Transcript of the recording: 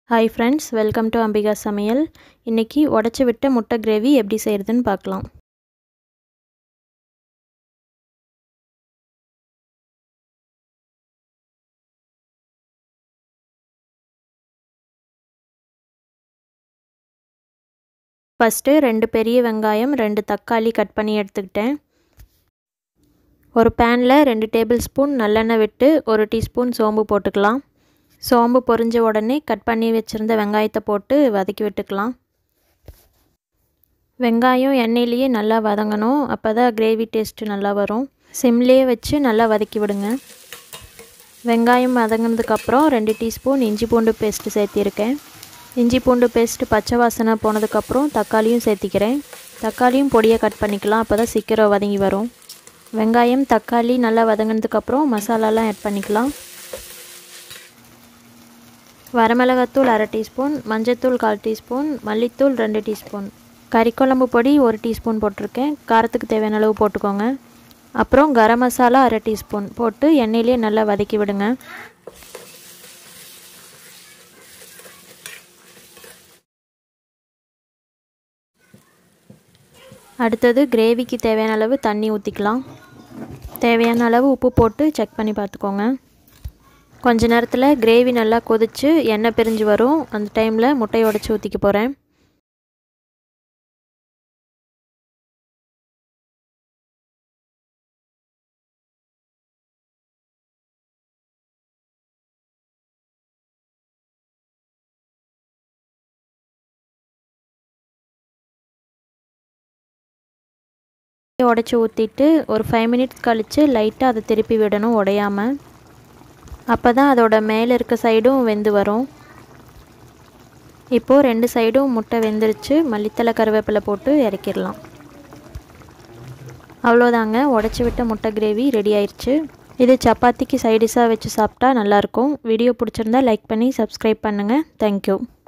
hi friends welcome to Ambika சமையல் இன்றைக்கி உடச்சி விட்ட முட்டை கிரேவி எப்படி செய்கிறதுன்னு பார்க்கலாம் ஃபஸ்ட்டு ரெண்டு பெரிய வெங்காயம் ரெண்டு தக்காளி கட் பண்ணி எடுத்துக்கிட்டேன் ஒரு பேனில் ரெண்டு டேபிள் ஸ்பூன் நல்லெண்ணெய் விட்டு ஒரு டீஸ்பூன் சோம்பு போட்டுக்கலாம் சோம்பு பொரிஞ்ச உடனே கட் பண்ணி வச்சுருந்த வெங்காயத்தை போட்டு வதக்கி விட்டுக்கலாம் வெங்காயம் எண்ணெயிலேயே நல்லா வதங்கணும் அப்போ தான் கிரேவி டேஸ்ட்டு நல்லா வரும் சிம்லேயே வச்சு நல்லா வதக்கி விடுங்க வெங்காயம் வதங்கினதுக்கப்புறம் ரெண்டு டீஸ்பூன் இஞ்சி பூண்டு பேஸ்ட்டு சேர்த்திருக்கேன் இஞ்சி பூண்டு பேஸ்ட்டு பச்சை வாசனை போனதுக்கப்புறம் தக்காளியும் சேர்த்திக்கிறேன் தக்காளியும் பொடியை கட் பண்ணிக்கலாம் அப்போ தான் சீக்கிரம் வதங்கி வரும் வெங்காயம் தக்காளி நல்லா வதங்கினதுக்கப்புறம் மசாலாலாம் ஆட் பண்ணிக்கலாம் வரமிளகாத்தூள் அரை டீஸ்பூன் மஞ்சத்தூள் கால் டீஸ்பூன் மல்லித்தூள் ரெண்டு டீஸ்பூன் கறிக்குழம்பு பொடி ஒரு டீஸ்பூன் போட்டிருக்கேன் காரத்துக்கு தேவையான அளவு போட்டுக்கோங்க அப்புறம் கரம் மசாலா அரை டீஸ்பூன் போட்டு எண்ணெயிலே நல்லா வதக்கி விடுங்க அடுத்தது கிரேவிக்கு தேவையான அளவு தண்ணி ஊற்றிக்கலாம் தேவையான அளவு உப்பு போட்டு செக் பண்ணி பார்த்துக்கோங்க கொஞ்ச நேரத்தில் கிரேவி நல்லா கொதித்து எண்ணெய் பிரிஞ்சு வரும் அந்த டைமில் முட்டையை உடச்சி ஊற்றிக்க போகிறேன் உடச்சி ஊற்றிட்டு ஒரு ஃபைவ் மினிட்ஸ் கழித்து லைட்டாக அதை திருப்பி விடணும் உடையாமல் அப்போ தான் அதோட மேலே இருக்க சைடும் வெந்து வரும் இப்போது ரெண்டு சைடும் முட்டை வெந்துருச்சு மல்லித்தலை கருவேப்பிலை போட்டு இறக்கிடலாம் அவ்வளோதாங்க உடச்சி விட்ட முட்டை கிரேவி ரெடி ஆயிடுச்சு இது சப்பாத்திக்கு சைடிஷாக வச்சு சாப்பிட்டா நல்லாயிருக்கும் வீடியோ பிடிச்சிருந்தா லைக் பண்ணி சப்ஸ்கிரைப் பண்ணுங்கள் தேங்க்யூ